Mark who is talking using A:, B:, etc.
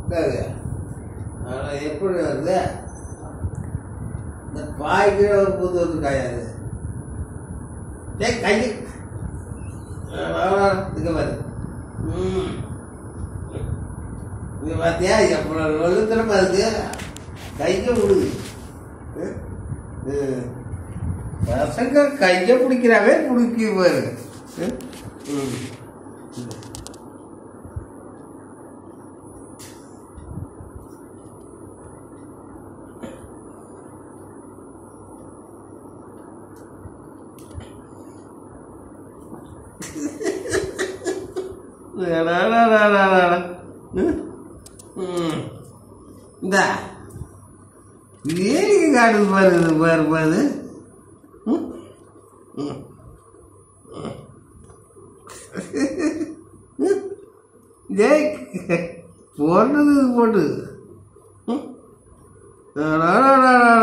A: உட்காரு ஆனால் எப்படி வருது இந்த பாய்க்கு ஒரு புது வந்து காயாது டேய் கை இங்கே பாரு ம் இங்கே பார்த்தியா எப்போ வெளுத்துறமா இருக்கு கையை விடுது ம். ம். பசங்க கையை பிடிக்கிறாவே பிடிக்க பாரு ம். ம். இந்தா ஏரிக்கு காட்டுது பாரு இது பாரு பாரு ம்? ம். ம். டேய் போட்டது இது போட்டு ம். அடடடடட.